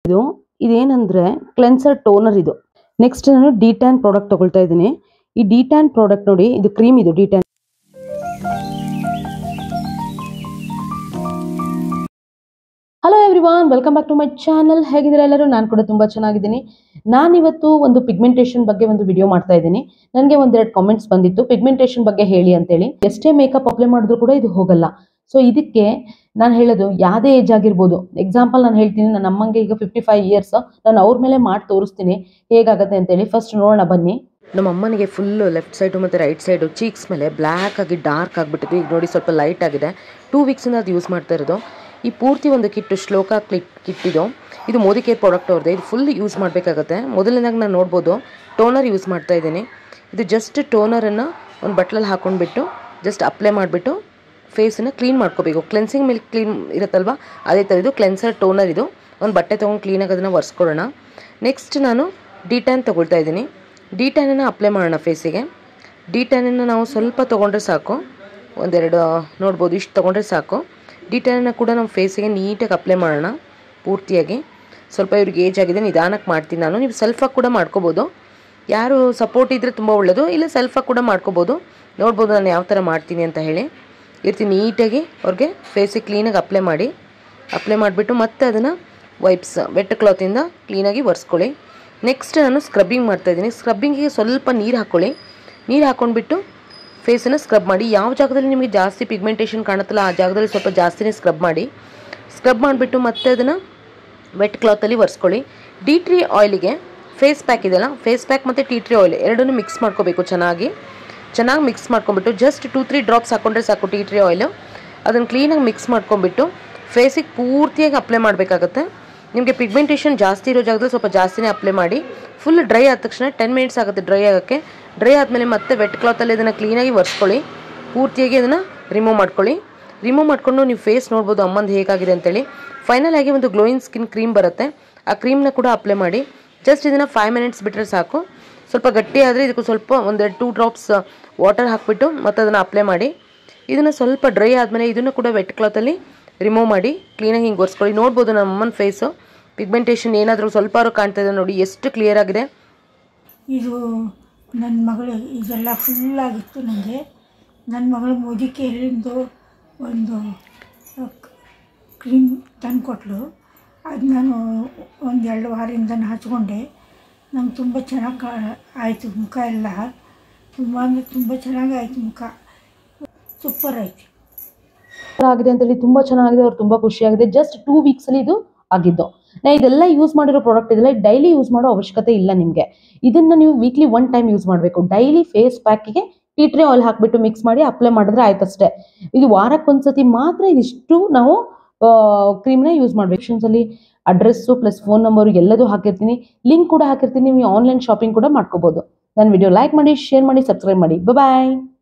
ಇದು ಇದೇನಂದ್ರೆ cleanser toner ಇದು ನೆಕ್ಸ್ಟ್ ನಾನು ಡಿ ಟ್ಯಾನ್ ಪ್ರಾಡಕ್ಟ್ ತಗೊಳ್ತಾ ಇದ್ದೀನಿ ಈ ಡಿ ಟ್ಯಾನ್ ಪ್ರಾಡಕ್ಟ್ ನೋಡಿ ಇದು ಕ್ರೀಮ್ ಇದು de tan hello everyone welcome back to my channel ಹೇಗಿದ್ದೀರಾ ಎಲ್ಲರೂ ನಾನು ಕೂಡ ತುಂಬ ಚೆನ್ನಾಗಿದ್ದೀನಿ ನಾನಿವತ್ತು ಒಂದು ಪಿಗ್ಮೆಂಟೇಷನ್ ಬಗ್ಗೆ ಒಂದು ವಿಡಿಯೋ ಮಾಡ್ತಾ ಇದ್ದೀನಿ ನನಗೆ ಒಂದೆರಡು ಕಾಮೆಂಟ್ಸ್ ಬಂದಿತ್ತು ಪಿಗ್ಮೆಂಟೇಷನ್ ಬಗ್ಗೆ ಹೇಳಿ ಅಂತೇಳಿ ಎಷ್ಟೇ ಮೇಕಪ್ ಅಪ್ಲೈ ಮಾಡಿದ್ರು ಕೂಡ ಇದು ಹೋಗಲ್ಲ ಸೊ ಇದಕ್ಕೆ ನಾನು ಹೇಳೋದು ಯಾವುದೇ ಏಜ್ ಆಗಿರ್ಬೋದು ಎಕ್ಸಾಂಪಲ್ ನಾನು ಹೇಳ್ತೀನಿ ನನ್ನ ಅಮ್ಮಂಗೆ ಈಗ ಫಿಫ್ಟಿ ಫೈವ್ ಇಯರ್ಸ್ ನಾನು ಅವ್ರ ಮೇಲೆ ಮಾಡಿ ತೋರಿಸ್ತೀನಿ ಹೇಗಾಗತ್ತೆ ಅಂತೇಳಿ ಫಸ್ಟ್ ನೋಡೋಣ ಬನ್ನಿ ನಮ್ಮ ಅಮ್ಮನಿಗೆ ಫುಲ್ಲು ಲೆಫ್ಟ್ ಸೈಡು ಮತ್ತು ರೈಟ್ ಸೈಡು ಚೀಕ್ಸ್ ಮೇಲೆ ಬ್ಲ್ಯಾಕ್ ಆಗಿ ಡಾರ್ಕ್ ಆಗಿಬಿಟ್ಟಿದೆ ಈಗ ನೋಡಿ ಸ್ವಲ್ಪ ಲೈಟ್ ಆಗಿದೆ ಟೂ ವೀಕ್ಸಿಂದ ಅದು ಯೂಸ್ ಮಾಡ್ತಾ ಇರೋದು ಈ ಪೂರ್ತಿ ಒಂದು ಕಿಟ್ಟು ಶ್ಲೋಕ ಕ್ಲಿಟ್ ಕಿಟ್ಟಿದು ಇದು ಮೋದಿ ಕೇರ್ ಪ್ರಾಡಕ್ಟ್ ಅವ್ರದ್ದು ಇದು ಫುಲ್ ಯೂಸ್ ಮಾಡಬೇಕಾಗತ್ತೆ ಮೊದಲನೇದಾಗಿ ನಾನು ನೋಡ್ಬೋದು ಟೋನರ್ ಯೂಸ್ ಮಾಡ್ತಾ ಇದ್ದೀನಿ ಇದು ಜಸ್ಟ್ ಟೋನರನ್ನು ಒಂದು ಬಟ್ಲಲ್ಲಿ ಹಾಕೊಂಡ್ಬಿಟ್ಟು ಜಸ್ಟ್ ಅಪ್ಲೈ ಮಾಡಿಬಿಟ್ಟು ಫೇಸನ್ನು ಕ್ಲೀನ್ ಮಾಡ್ಕೋಬೇಕು ಕ್ಲೆನ್ಸಿಂಗ್ ಮಿಲ್ಕ್ ಕ್ಲೀನ್ ಇರುತ್ತಲ್ವ ಅದೇ ಥರ ಇದು ಕ್ಲೆನ್ಸರ್ ಟೋನರ್ ಇದು ಒಂದು ಬಟ್ಟೆ ತೊಗೊಂಡು ಕ್ಲೀನಾಗಿ ಅದನ್ನು ಒರೆಸ್ಕೊಳ್ಳೋಣ ನೆಕ್ಸ್ಟ್ ನಾನು ಡಿ ಟ್ಯಾನ್ ತೊಗೊಳ್ತಾ ಇದ್ದೀನಿ ಡಿ ಟ್ಯಾನನ್ನು ಅಪ್ಲೈ ಮಾಡೋಣ ಫೇಸಿಗೆ ಡಿ ಟ್ಯಾನನ್ನು ನಾವು ಸ್ವಲ್ಪ ತೊಗೊಂಡ್ರೆ ಸಾಕು ಒಂದೆರಡು ನೋಡ್ಬೋದು ಇಷ್ಟು ತೊಗೊಂಡ್ರೆ ಸಾಕು ಡಿ ಟ್ಯಾನನ್ನು ಕೂಡ ನಮ್ಮ ಫೇಸಿಗೆ ನೀಟಾಗಿ ಅಪ್ಲೈ ಮಾಡೋಣ ಪೂರ್ತಿಯಾಗಿ ಸ್ವಲ್ಪ ಇವ್ರಿಗೆ ಏಜ್ ಆಗಿದೆ ನಿಧಾನಕ್ಕೆ ಮಾಡ್ತೀನಿ ನಾನು ನೀವು ಸೆಲ್ಫಾಗಿ ಕೂಡ ಮಾಡ್ಕೋಬೋದು ಯಾರು ಸಪೋರ್ಟ್ ಇದ್ದರೆ ತುಂಬ ಒಳ್ಳೆಯದು ಇಲ್ಲ ಸೆಲ್ಫಾಗಿ ಕೂಡ ಮಾಡ್ಕೋಬೋದು ನೋಡ್ಬೋದು ನಾನು ಯಾವ ಥರ ಮಾಡ್ತೀನಿ ಅಂತ ಹೇಳಿ ಇರ್ತೀನಿ ನೀಟಾಗಿ ಅವ್ರಿಗೆ ಫೇಸಿಗೆ ಕ್ಲೀನಾಗಿ ಅಪ್ಲೈ ಮಾಡಿ ಅಪ್ಲೈ ಮಾಡಿಬಿಟ್ಟು ಮತ್ತೆ ಅದನ್ನು ವೈಪ್ಸ್ ವೆಟ್ ಕ್ಲಾತಿಂದ ಕ್ಲೀನಾಗಿ ಒರೆಸ್ಕೊಳ್ಳಿ ನೆಕ್ಸ್ಟ್ ನಾನು ಸ್ಕ್ರಬ್ಬಿಂಗ್ ಮಾಡ್ತಾಯಿದ್ದೀನಿ ಸ್ಕ್ರಬ್ಬಿಂಗಿಗೆ ಸ್ವಲ್ಪ ನೀರು ಹಾಕ್ಕೊಳ್ಳಿ ನೀರು ಹಾಕ್ಕೊಂಡ್ಬಿಟ್ಟು ಫೇಸನ್ನು ಸ್ಕ್ರಬ್ ಮಾಡಿ ಯಾವ ಜಾಗದಲ್ಲಿ ನಿಮಗೆ ಜಾಸ್ತಿ ಪಿಗ್ಮೆಂಟೇಷನ್ ಕಾಣುತ್ತಲ್ಲ ಆ ಜಾಗದಲ್ಲಿ ಸ್ವಲ್ಪ ಜಾಸ್ತಿನೇ ಸ್ಕ್ರಬ್ ಮಾಡಿ ಸ್ಕ್ರಬ್ ಮಾಡಿಬಿಟ್ಟು ಮತ್ತೆ ಅದನ್ನು ವೆಟ್ ಕ್ಲಾತಲ್ಲಿ ಒರೆಸ್ಕೊಳ್ಳಿ ಡಿ ಟ್ರೀ ಆಯಿಲಿಗೆ ಫೇಸ್ ಪ್ಯಾಕ್ ಇದೆಯಲ್ಲ ಫೇಸ್ ಪ್ಯಾಕ್ ಮತ್ತು ಟೀ ಟ್ರೀ ಆಯಿಲ್ ಎರಡನ್ನೂ ಮಿಕ್ಸ್ ಮಾಡ್ಕೋಬೇಕು ಚೆನ್ನಾಗಿ ಚೆನ್ನಾಗಿ ಮಿಕ್ಸ್ ಮಾಡ್ಕೊಂಬಿಟ್ಟು ಜಸ್ಟ್ ಟೂ ತ್ರೀ ಡ್ರಾಪ್ಸ್ ಹಾಕ್ಕೊಂಡ್ರೆ ಸಾಕು ಟೀ ಟ್ರೀ ಆಯಿಲು ಅದನ್ನು ಕ್ಲೀನಾಗಿ ಮಿಕ್ಸ್ ಮಾಡ್ಕೊಂಬಿಟ್ಟು ಫೇಸಿಗೆ ಪೂರ್ತಿಯಾಗಿ ಅಪ್ಲೈ ಮಾಡಬೇಕಾಗತ್ತೆ ನಿಮಗೆ ಪಿಗ್ಮೆಂಟೇಷನ್ ಜಾಸ್ತಿ ಇರೋ ಜಾಗದಲ್ಲಿ ಸ್ವಲ್ಪ ಜಾಸ್ತಿನೇ ಅಪ್ಲೈ ಮಾಡಿ ಫುಲ್ ಡ್ರೈ ಆದ ತಕ್ಷಣ ಟೆನ್ ಮಿನಿಟ್ಸ್ ಆಗುತ್ತೆ ಡ್ರೈ ಆಗೋಕ್ಕೆ ಡ್ರೈ ಆದಮೇಲೆ ಮತ್ತೆ ವೆಟ್ ಕ್ಲಾತಲ್ಲಿ ಇದನ್ನು ಕ್ಲೀನಾಗಿ ಒರೆಸ್ಕೊಳ್ಳಿ ಪೂರ್ತಿಯಾಗಿ ಅದನ್ನು ರಿಮೂವ್ ಮಾಡ್ಕೊಳ್ಳಿ ರಿಮೂವ್ ಮಾಡಿಕೊಂಡು ನೀವು ಫೇಸ್ ನೋಡ್ಬೋದು ಅಮ್ಮಂದು ಹೇಗಾಗಿದೆ ಅಂತೇಳಿ ಫೈನಲ್ ಆಗಿ ಒಂದು ಗ್ಲೋಯಿಂಗ್ ಸ್ಕಿನ್ ಕ್ರೀಮ್ ಬರುತ್ತೆ ಆ ಕ್ರೀಮ್ನ ಕೂಡ ಅಪ್ಲೈ ಮಾಡಿ ಜಸ್ಟ್ ಇದನ್ನು ಫೈವ್ ಮಿನಿಟ್ಸ್ ಬಿಟ್ಟರೆ ಸಾಕು ಸ್ವಲ್ಪ ಗಟ್ಟಿ ಆದರೆ ಇದಕ್ಕೂ ಸ್ವಲ್ಪ ಒಂದೆರಡು ಟೂ ಡ್ರಾಪ್ಸ್ ವಾಟರ್ ಹಾಕಿಬಿಟ್ಟು ಮತ್ತೆ ಅದನ್ನು ಅಪ್ಲೈ ಮಾಡಿ ಇದನ್ನು ಸ್ವಲ್ಪ ಡ್ರೈ ಆದಮೇಲೆ ಇದನ್ನು ಕೂಡ ವೆಟ್ ಕ್ಲಾತಲ್ಲಿ ರಿಮೂವ್ ಮಾಡಿ ಕ್ಲೀನಾಗಿ ಹಿಂಗೆ ಒರೆಸ್ಕೊಳ್ಳಿ ನೋಡ್ಬೋದು ನಮ್ಮ ಅಮ್ಮನ ಫೇಸು ಪಿಗ್ಮೆಂಟೇಷನ್ ಏನಾದರೂ ಸ್ವಲ್ಪ ಕಾಣ್ತಾ ಇದೆ ನೋಡಿ ಎಷ್ಟು ಕ್ಲಿಯರ್ ಆಗಿದೆ ಇದು ನನ್ನ ಮಗಳು ಇದೆಲ್ಲ ಫುಲ್ಲಾಗಿತ್ತು ನನಗೆ ನನ್ನ ಮಗಳು ಮೋದಿಕೇರಿಂದು ಒಂದು ಕ್ರೀಮ್ ತಂದು ಕೊಟ್ಟಳು ಅದು ನಾನು ಒಂದು ಎರಡು ವಾರದಿಂದ ಹಚ್ಕೊಂಡೆ ನಂಗೆ ತುಂಬ ಚೆನ್ನಾಗಿ ಕಾ ಆಯಿತು ಮುಖ ಎಲ್ಲ ತುಂಬ ಅಂದರೆ ತುಂಬ ಚೆನ್ನಾಗಿ ಆಯಿತು ಮುಖ ಸೂಪರ್ ಆಯಿತು ಆಗಿದೆ ಅಂತೇಳಿ ತುಂಬ ಚೆನ್ನಾಗಿದೆ ಅವ್ರು ತುಂಬ ಖುಷಿಯಾಗಿದೆ ಜಸ್ಟ್ ಟೂ ವೀಕ್ಸಲ್ಲಿ ಇದು ಆಗಿದ್ದು ನಾ ಇದೆಲ್ಲ ಯೂಸ್ ಮಾಡಿರೋ ಪ್ರಾಡಕ್ಟ್ ಇದೆಲ್ಲ ಡೈಲಿ ಯೂಸ್ ಮಾಡೋ ಅವಶ್ಯಕತೆ ಇಲ್ಲ ನಿಮಗೆ ಇದನ್ನ ನೀವು ವೀಕ್ಲಿ ಒನ್ ಟೈಮ್ ಯೂಸ್ ಮಾಡಬೇಕು ಡೈಲಿ ಫೇಸ್ ಪ್ಯಾಕಿಗೆ ಟೀ ಟ್ರೀ ಆಯಿಲ್ ಹಾಕ್ಬಿಟ್ಟು ಮಿಕ್ಸ್ ಮಾಡಿ ಅಪ್ಲೈ ಮಾಡಿದ್ರೆ ಆಯ್ತಷ್ಟೇ ಇದು ವಾರಕ್ಕೊಂದ್ಸತಿ ಮಾತ್ರ ಇದಿಷ್ಟು ನಾವು ಕ್ರೀಮ್ನ ಯೂಸ್ ಮಾಡಬೇಕು ಅಲ್ಲಿ ಅಡ್ರೆಸ್ಸು ಪ್ಲಸ್ ಫೋನ್ ನಂಬರು ಎಲ್ಲದೂ ಹಾಕಿರ್ತೀನಿ ಲಿಂಕ್ ಕೂಡ ಹಾಕಿರ್ತೀನಿ ನೀವು ಆನ್ಲೈನ್ ಶಾಪಿಂಗ್ ಕೂಡ ಮಾಡ್ಕೋಬೋದು ನನ್ನ ವಿಡಿಯೋ ಲೈಕ್ ಮಾಡಿ ಶೇರ್ ಮಾಡಿ ಸಬ್ಸ್ಕ್ರೈಬ್ ಮಾಡಿ ಬಾಯ್